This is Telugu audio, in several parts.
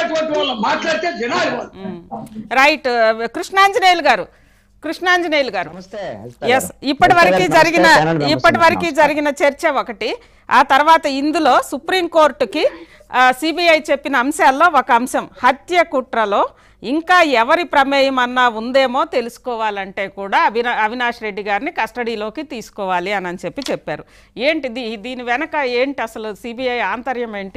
ఉన్నటువంటి వాళ్ళు మాట్లాడితే వినాలి వాళ్ళు రైట్ కృష్ణాంజనేయులు గారు కృష్ణాంజనేయులు గారు నమస్తే ఎస్ ఇప్పటి వరకు జరిగిన ఇప్పటి వరకు జరిగిన చర్చ ఒకటి ఆ తర్వాత ఇందులో సుప్రీంకోర్టుకి సిబిఐ చెప్పిన అంశాల్లో ఒక అంశం హత్య కుట్రలో ఇంకా ఎవరి ప్రమేయం అన్నా ఉందేమో తెలుసుకోవాలంటే కూడా అవినా అవినాష్ రెడ్డి గారిని కస్టడీలోకి తీసుకోవాలి అని అని చెప్పి చెప్పారు ఏంటిది దీని వెనక ఏంటి అసలు సిబిఐ ఆంతర్యం ఏంటి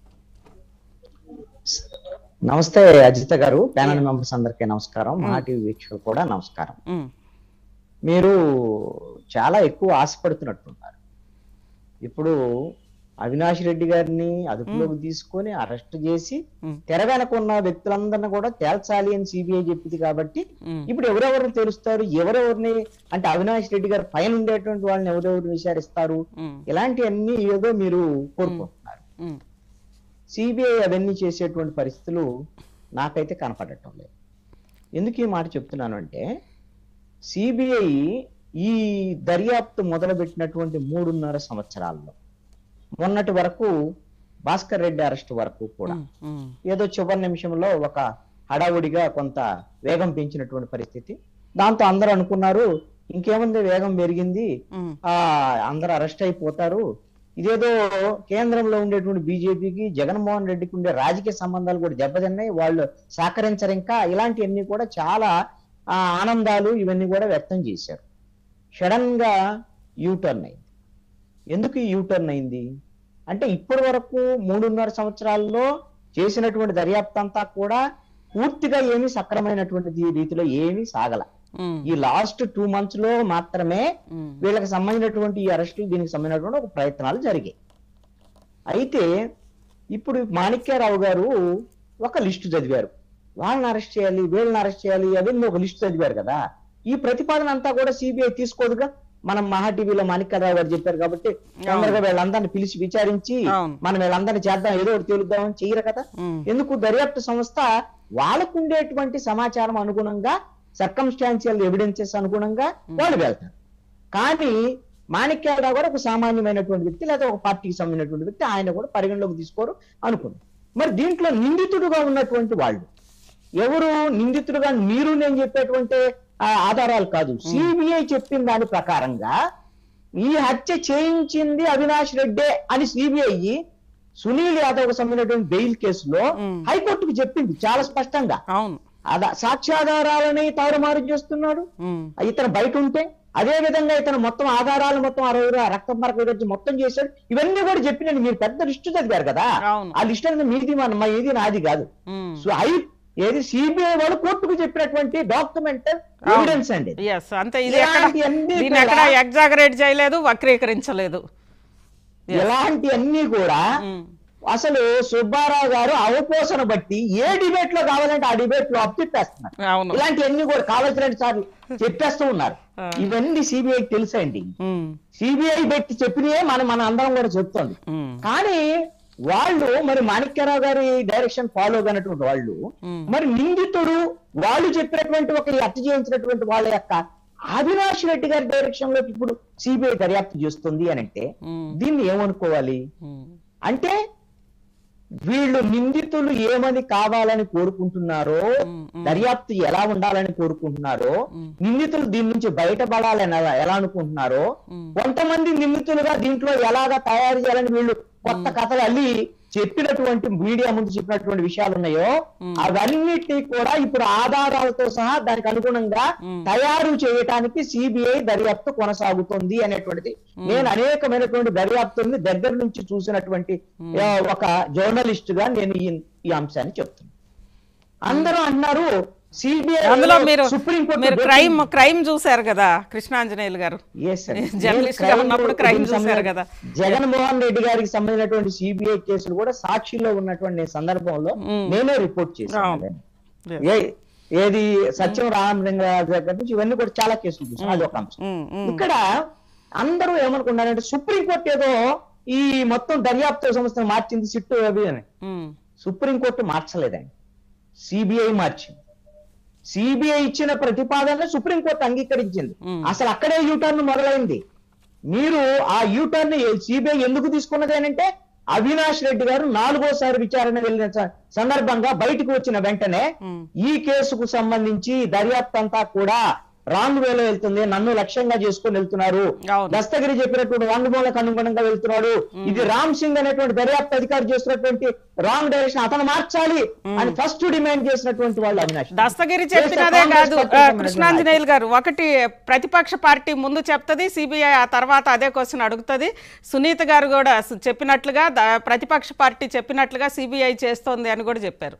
నమస్తే అజిత గారు ప్యానల్ మెంబర్స్ అందరికీ నమస్కారం మా టీవీ వీక్షకులు కూడా నమస్కారం ఉమ్, మీరు చాలా ఎక్కువ ఆశపడుతున్నట్టున్నారు ఇప్పుడు అవినాష్ రెడ్డి గారిని అదుపులోకి తీసుకొని అరెస్ట్ చేసి ఉమ్. తెర వెనక ఉన్న వ్యక్తులందరినీ కూడా తేల్చాలి అని సిబిఐ చెప్పింది కాబట్టి ఉమ్, ఇప్పుడు ఎవరెవరిని తెలుస్తారు ఎవరెవరిని అంటే అవినాష్ రెడ్డి గారు పైన ఉండేటువంటి వాళ్ళని ఎవరెవరు విచారిస్తారు ఉమ్, ఇలాంటివన్నీ ఏదో మీరు కోరుకుంటున్నారు ఉమ్, సిబిఐ అవన్నీ చేసేటువంటి పరిస్థితులు నాకైతే కనపడటం లేదు ఎందుకు ఈ మాట చెప్తున్నాను అంటే సిబిఐ ఈ దర్యాప్తు మొదలుపెట్టినటువంటి మూడున్నర సంవత్సరాల్లో మొన్నటి వరకు భాస్కర్ రెడ్డి అరెస్ట్ వరకు కూడా ఉమ్, ఉమ్, ఏదో చివరి నిమిషంలో ఒక హడావుడిగా కొంత వేగం పెంచినటువంటి పరిస్థితి దాంతో అందరూ అనుకున్నారు ఇంకేముంది వేగం పెరిగింది ఉమ్, ఆ అందరూ అరెస్ట్ అయిపోతారు ఇదేదో కేంద్రంలో ఉండేటువంటి బీజేపీకి జగన్మోహన్ రెడ్డికి ఉండే రాజకీయ సంబంధాలు కూడా దెబ్బతిన్నాయి వాళ్ళు సహకరించరు ఇంకా ఇలాంటివన్నీ కూడా చాలా ఆ, ఆనందాలు ఇవన్నీ కూడా వ్యక్తం చేశారు సడన్ గా యూటర్న్ అయింది ఎందుకు ఈ యూటర్న్ అయింది అంటే ఇప్పటి వరకు మూడున్నర సంవత్సరాల్లో చేసినటువంటి దర్యాప్తు అంతా కూడా పూర్తిగా ఏమీ సక్రమైనటువంటి రీతిలో ఏమీ సాగల ఉమ్, ఈ లాస్ట్ టూ మంత్స్ లో మాత్రమే ఉమ్, వీళ్ళకి సంబంధించినటువంటి ఈ అరెస్టులు దీనికి సంబంధించినటువంటి ఒక ప్రయత్నాలు జరిగాయి అయితే ఇప్పుడు మాణిక్యారావు గారు ఒక లిస్టు చదివారు వాళ్ళని అరెస్ట్ చేయాలి వీళ్ళని అరెస్ట్ చేయాలి అవన్నీ ఒక లిస్టు చదివారు కదా ఈ ప్రతిపాదన అంతా కూడా సిబిఐ తీసుకోదుగా మనం మహా టీవీలో మాణిక్యారావు గారు చెప్పారు కాబట్టి తొందరగా వీళ్ళందరినీ పిలిచి విచారించి అవును. మనం వీళ్ళందరినీ చేద్దాం ఏదో ఒకటి తేలుద్దామని చెయ్యరు కదా ఉమ్, ఎందుకు దర్యాప్తు సంస్థ వాళ్ళకు ఉండేటువంటి సమాచారం అనుగుణంగా సర్కమ్స్టాన్షియల్ ఎవిడెన్సెస్ అనుగుణంగా వాళ్ళు వెళ్తారు కానీ మాణిక్యాలరావు గారు ఒక సామాన్యమైనటువంటి వ్యక్తి లేదా ఒక పార్టీకి సంబంధించినటువంటి వ్యక్తి ఆయన కూడా పరిగణలోకి తీసుకోరు అనుకున్నారు మరి దీంట్లో నిందితుడుగా ఉన్నటువంటి వాళ్ళు ఎవరు నిందితుడుగా మీరు నేను చెప్పేటువంటి ఆ, ఆధారాలు కాదు సిబిఐ చెప్పిన దాని ప్రకారంగా ఈ హత్య చేయించింది అవినాష్ రెడ్డే అని సిబిఐ సునీల్ యాదవ్ సంబంధించినటువంటి బెయిల్ కేసులో మ్. హైకోర్టుకు చెప్పింది చాలా స్పష్టంగా అవును అదా సాక్ష్యాధారాలని తారుమారు చేస్తున్నాడు ఉమ్, ఇతను బయట ఉంటే అదే విధంగా ఇతను మొత్తం ఆధారాలు మొత్తం అరవై రక్త మరక గురించి మొత్తం చేశాడు ఇవన్నీ కూడా చెప్పినండి మీరు పెద్ద లిస్టు చదివారు కదా అవును ఆ లిస్ట్ అనేది మీది మన మా ఇది నాది కాదు ఉమ్. సో ఐ ఏది సిబిఐ వాళ్ళు కోర్టుకు చెప్పినటువంటి డాక్యుమెంటల్ ఎవిడెన్స్ అండి ఇది. ఎస్ అంతే ఇది ఎక్కడ ఇలాంటివన్నీ దీన్ని కూడా- ఎక్కడ ఎగ్జాగరేట్ చేయలేదు వక్రీకరించలేదు ఇలాంటివన్నీ కూడా ఉమ్, అసలు సుబ్బారావు గారు అవపోసన బట్టి ఏ డిబేట్ లో కావాలంటే ఆ డిబేట్ లో అప్పిప్పేస్తున్నారు అవును ఇలాంటివన్నీ కూడా కావాల్సిన సార్లు చెప్పేస్తూ ఉన్నారు ఆ. ఇవన్నీ సిబిఐకి తెలుసండి ఉమ్, సిబిఐ పెట్టి చెప్పినవే మనం మన అందరం కూడా చెప్తోంది ఉమ్, కానీ వాళ్ళు మరి మాణిక్యరావు గారి డైరెక్షన్ ఫాలో కానటువంటి వాళ్ళు ఉమ్, మరి నిందితుడు వాళ్ళు చెప్పినటువంటి ఒక ఈ హత్య చేయించినటువంటి వాళ్ళ యొక్క అవినాష్ రెడ్డి గారి డైరెక్షన్ లో ఇప్పుడు సిబిఐ దర్యాప్తు చేస్తుంది అని అంటే ఉమ్, దీన్ని ఏమనుకోవాలి ఉమ్, అంటే వీళ్ళు నిందితులు ఏమని కావాలని కోరుకుంటున్నారో ఉమ్, ఉమ్, దర్యాప్తు ఎలా ఉండాలని కోరుకుంటున్నారో ఉమ్, నిందితులు దీని నుంచి బయటపడాలని ఎలా- ఎలా అనుకుంటున్నారో ఉమ్, కొంతమంది నిందితులుగా దీంట్లో ఎలాగా తయారు చేయాలని వీళ్ళు కొత్త కథలు అల్లి చెప్పినటువంటి మీడియా ముందు చెప్పినటువంటి విషయాలు ఉన్నాయో మ్మ్. అవన్నిటినీ కూడా ఇప్పుడు ఆధారాలతో సహా దానికి అనుగుణంగా మ్మ్. తయారు చేయటానికి సిబిఐ దర్యాప్తు కొనసాగుతుంది అనేటువంటిది నేను అనేకమైనటువంటి దర్యాప్తుల్ని దగ్గర నుంచి చూసినటువంటి ఆ, ఒక జర్నలిస్ట్ గా నేను ఈ ఈ అంశాన్ని చెప్తున్నాను అందరూ అన్నారు సిబిఐ అందులో మీరు సుప్రీం మీరు క్రైమ్ క్రైమ్ చూశారు కదా కృష్ణాంజనేయులు గారు జర్నలిస్ట్ గా ఉన్నప్పుడు crime చూశారు కదా. జగన్మోహన్ రెడ్డి గారికి సంబంధించినటువంటి సిబిఐ కేసులు కూడా సాక్షిలో ఉన్నటువంటి సందర్భంలో మ్మ్. నేనే రిపోర్ట్ చేశాను అవును. Yes. ఏ- ఏది సత్యం రామలింగరాజు దగ్గర నుంచి ఇవన్నీ కూడా చాలా కేసులు చూసాను అది ఒక అంశం ఉమ్, ఉమ్, ఇక్కడ అందరూ ఏమనుకున్నారంటే సుప్రీంకోర్టు ఏదో ఈ మొత్తం దర్యాప్తు సంస్థను మార్చింది సిట్టు అవి అని ఉమ్, సుప్రీంకోర్టు మార్చలేదండి సిబిఐ మార్చింది సిబిఐ ఇచ్చిన ప్రతిపాదన సుప్రీంకోర్టు అంగీకరించింది మ్మ్. అసలు అక్కడే యూటర్న్ మొదలైంది మీరు ఆ యూటర్న్ సిబిఐ ఎందుకు తీసుకున్నది అని అంటే అవినాష్ రెడ్డి గారు నాలుగోసారి విచారణ వెళ్ళిన స- సందర్భంగా బయటకు వచ్చిన వెంటనే ఉమ్. ఈ కేసుకు సంబంధించి దర్యాప్తు అంతా కూడా రాంగ్ వేలో వెళ్తుంది నన్ను లక్ష్యంగా చేసుకుని వెళ్తున్నారు అవును. దస్తగిరి చెప్పినటువంటి వాంగ్మూలకు అనుగుణంగా వెళ్తున్నాడు ఇది రామ్ సింగ్ అనేటువంటి దర్యాప్తు అధికారి చేస్తున్నటువంటి రాంగ్ డైరెక్షన్ అతను మార్చాలి అని ఫస్ట్ డిమాండ్ చేసినటువంటి వాళ్ళు అవినాష్ దస్తగిరి చేస్తే చెప్పినదే కాంగ్రెస్ కాదు పార్టీకి ఆ, సంబంధించిన కృష్ణాంజనేయులు గారు ఒకటి ప్రతిపక్ష పార్టీ ముందు చెప్తుంది సిబిఐ ఆ తర్వాత అదే క్వశ్చన్ అడుగుతుంది సునీత గారు కూడా సు- చెప్పినట్లుగా ద- ప్రతిపక్ష పార్టీ చెప్పినట్లుగా సిబిఐ చేస్తోంది అని కూడా చెప్పారు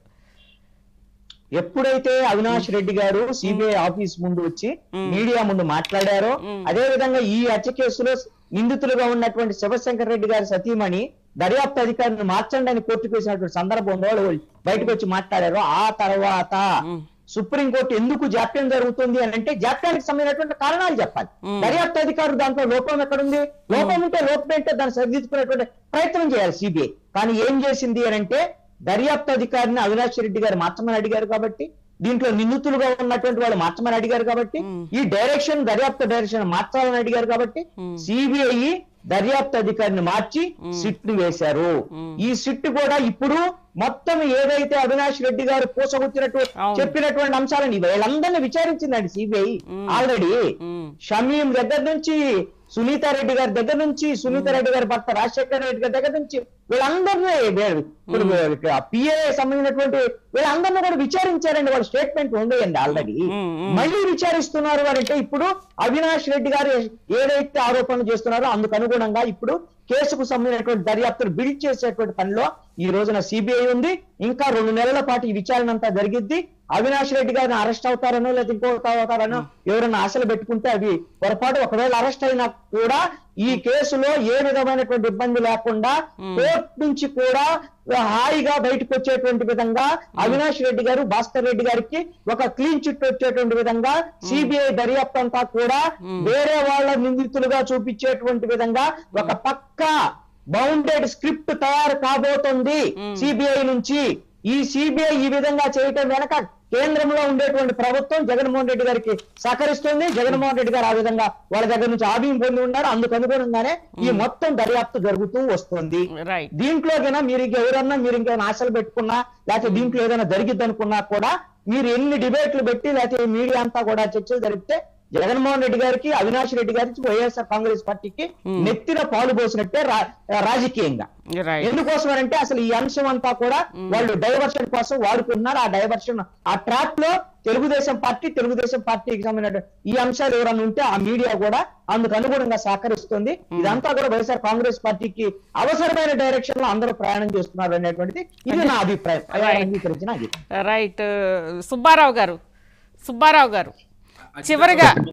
ఎప్పుడైతే అవినాష్ రెడ్డి గారు సిబిఐ ఆఫీస్ ముందు వచ్చి మీడియా ముందు మాట్లాడారో అదే విధంగా ఈ హత్య కేసులో నిందితులుగా ఉన్నటువంటి శివశంకర్ రెడ్డి గారి సతీమణి దర్యాప్తు అధికారిని మార్చండి అని కోర్టుకు వేసినటువంటి సందర్భంలో వాళ్ళు బయటకు వచ్చి మాట్లాడారో ఆ తర్వాత సుప్రీంకోర్టు ఎందుకు జాప్యం జరుగుతుంది అని అంటే జాప్యానికి సంబంధించినటువంటి కారణాలు చెప్పాలి దర్యాప్తు అధికారులు దాంట్లో లోపం ఎక్కడుంది లోపం ఉంటే లోపం ఏంటో దాన్ని సరిదిద్దుకునేటువంటి ప్రయత్నం చేయాలి సిబిఐ కానీ ఏం చేసింది అని అంటే దర్యాప్తు అధికారిని అవినాష్ రెడ్డి గారు మార్చమని అడిగారు కాబట్టి దీంట్లో నిందితులుగా ఉన్నటువంటి వాళ్ళు మార్చమని అడిగారు కాబట్టి ఈ డైరెక్షన్ దర్యాప్తు డైరెక్షన్ మార్చాలని అడిగారు కాబట్టి సిబిఐ దర్యాప్తు అధికారిని మార్చి సిట్ ను వేశారు ఈ సిట్ కూడా ఇప్పుడు మొత్తం ఏదైతే అవినాష్ రెడ్డి గారు పూసగుచ్చినట్టు అవును. చెప్పినటువంటి అంశాలని వీళ్ళందరినీ విచారించిందండి సిబిఐ ఆల్రెడీ ఉమ్. షమీం దగ్గర నుంచి సునీత రెడ్డి గారి దగ్గర నుంచి సునీత రెడ్డి గారి భర్త రాజశేఖర రెడ్డి గారి దగ్గర నుంచి వీళ్ళందరినీ వే- ఇప్పుడు పిఏ సంబంధించినటువంటి వీళ్ళందరినీ కూడా విచారించారండి వాళ్ళ స్టేట్మెంట్ ఉండేయండి ఆల్రెడీ మ్మ్, మళ్ళీ విచారిస్తున్నారు అని అంటే ఇప్పుడు అవినాష్ రెడ్డి గారు ఏదైతే ఆరోపణలు చేస్తున్నారో అందుకు అనుగుణంగా ఇప్పుడు కేసుకు సంబంధించినటువంటి దర్యాప్తును బిల్డ్ చేసేటువంటి పనిలో ఈ రోజున సిబిఐ ఉంది ఇంకా రెండు నెలల పాటు ఈ విచారణ అంతా జరిగిద్ది అవినాష్ రెడ్డి గారిని అరెస్ట్ అవుతారనో లేదా ఇంకొక అవుతారనో ఎవరైనా ఆశలు పెట్టుకుంటే అవి పొరపాటు ఒకవేళ అరెస్ట్ అయినా కూడా ఈ కేసులో ఏ విధమైనటువంటి ఇబ్బంది లేకుండా కోర్టు నుంచి కూడా హాయిగా బయటకు వచ్చేటువంటి విధంగా అవినాష్ రెడ్డి గారు భాస్కర్ రెడ్డి గారికి ఒక క్లీన్ చిట్ వచ్చేటువంటి విధంగా సిబిఐ దర్యాప్తు అంతా కూడా వేరే వాళ్ళ నిందితులుగా చూపించేటువంటి విధంగా ఒక పక్కా బౌండెడ్ స్క్రిప్ట్ తయారు కాబోతుంది సిబిఐ నుంచి ఈ సిబిఐ ఈ విధంగా చేయటం వెనక కేంద్రంలో ఉండేటువంటి ప్రభుత్వం జగన్మోహన్ రెడ్డి గారికి సహకరిస్తుంది జగన్మోహన్ రెడ్డి గారు ఆ విధంగా వాళ్ళ దగ్గర నుంచి ఆదాయం పొంది ఉన్నారు అందుకు అనుగుణంగానే ఈ మొత్తం దర్యాప్తు జరుగుతూ వస్తుంది రైట్ దీంట్లో కన్నా మీరు ఇంకెవరన్నా మీరు ఇంకేమైనా ఆశలు పెట్టుకున్నా లేకపోతే దీంట్లో ఏదైనా జరిగిద్ది అనుకున్నా కూడా మీరు ఎన్ని డిబేట్లు పెట్టి లేకపోతే మీడియా అంతా కూడా చర్చలు జరిపితే జగన్మోహన్ రెడ్డి గారికి అవినాష్ రెడ్డి గారికి వైఎస్ఆర్ కాంగ్రెస్ పార్టీకి నెత్తిన పాలు పోసినట్టే రా- రాజకీయంగా రైట్ ఎందుకోసం అంటే అసలు ఈ అంశం అంతా కూడా వాళ్ళు డైవర్షన్ కోసం వాడుకుంటున్నారు ఆ డైవర్షన్ ఆ ట్రాప్ లో తెలుగుదేశం పార్టీ తెలుగుదేశం పార్టీకి సంబంధించిన ఈ అంశాలు ఎవరన్నా ఉంటే ఆ మీడియా కూడా అందుకు అనుగుణంగా సహకరిస్తుంది ఇదంతా కూడా వైఎస్ఆర్ కాంగ్రెస్ పార్టీకి అవసరమైన డైరెక్షన్ లో అందరూ ప్రయాణం చేస్తున్నారు అనేటువంటిది ఇది నా అభిప్రాయం Right. అంగీకరించిన అభిప్రాయం రైట్ సుబ్బారావు గారు సుబ్బారావు గారు చివరిగా